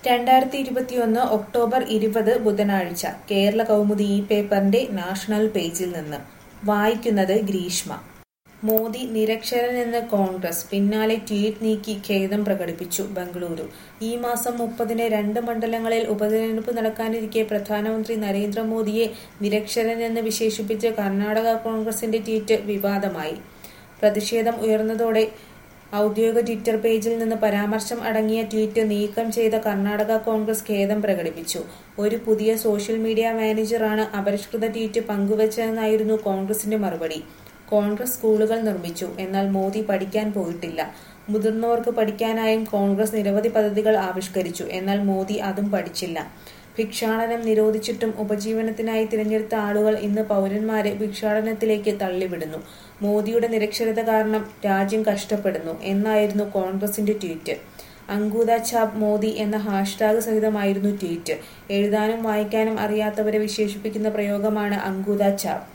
രണ്ടായിരത്തി ഇരുപത്തിയൊന്ന് ഒക്ടോബർ ഇരുപത് ബുധനാഴ്ച കേരള കൗമുദി ഈ പേപ്പറിന്റെ നാഷണൽ പേജിൽ നിന്ന് വായിക്കുന്നത് ഗ്രീഷ്മ മോദി നിരക്ഷരനെന്ന് കോൺഗ്രസ് പിന്നാലെ ട്വീറ്റ് നീക്കി ഖേദം പ്രകടിപ്പിച്ചു ബംഗളൂരു ഈ മാസം മുപ്പതിന് രണ്ട് മണ്ഡലങ്ങളിൽ ഉപതെരഞ്ഞെടുപ്പ് നടക്കാനിരിക്കെ പ്രധാനമന്ത്രി നരേന്ദ്രമോദിയെ നിരക്ഷരനെന്ന് വിശേഷിപ്പിച്ച് കർണാടക കോൺഗ്രസിന്റെ ട്വീറ്റ് വിവാദമായി പ്രതിഷേധം ഉയർന്നതോടെ ഔദ്യോഗിക ട്വിറ്റർ പേജിൽ നിന്ന് പരാമർശം അടങ്ങിയ ട്വീറ്റ് നീക്കം ചെയ്ത കർണാടക കോൺഗ്രസ് ഖേദം പ്രകടിപ്പിച്ചു ഒരു പുതിയ സോഷ്യൽ മീഡിയ മാനേജറാണ് അപരിഷ്കൃത ട്വീറ്റ് പങ്കുവച്ചതെന്നായിരുന്നു കോൺഗ്രസിന്റെ മറുപടി കോൺഗ്രസ് സ്കൂളുകൾ നിർമ്മിച്ചു എന്നാൽ മോദി പഠിക്കാൻ പോയിട്ടില്ല മുതിർന്നവർക്ക് പഠിക്കാനായും കോൺഗ്രസ് നിരവധി പദ്ധതികൾ ആവിഷ്കരിച്ചു എന്നാൽ മോദി അതും പഠിച്ചില്ല ഭിക്ഷാടനം നിരോധിച്ചിട്ടും ഉപജീവനത്തിനായി തിരഞ്ഞെടുത്ത ആളുകൾ ഇന്ന് പൗരന്മാരെ ഭിക്ഷാടനത്തിലേക്ക് തള്ളിവിടുന്നു മോദിയുടെ നിരക്ഷരത കാരണം രാജ്യം കഷ്ടപ്പെടുന്നു എന്നായിരുന്നു കോൺഗ്രസിന്റെ ട്വീറ്റ് അങ്കൂത ഛാപ് മോദി എന്ന ഹാഷ്ടാഗ് സഹിതമായിരുന്നു ട്വീറ്റ് എഴുതാനും വായിക്കാനും അറിയാത്തവരെ വിശേഷിപ്പിക്കുന്ന പ്രയോഗമാണ് അങ്കൂത ഛാപ്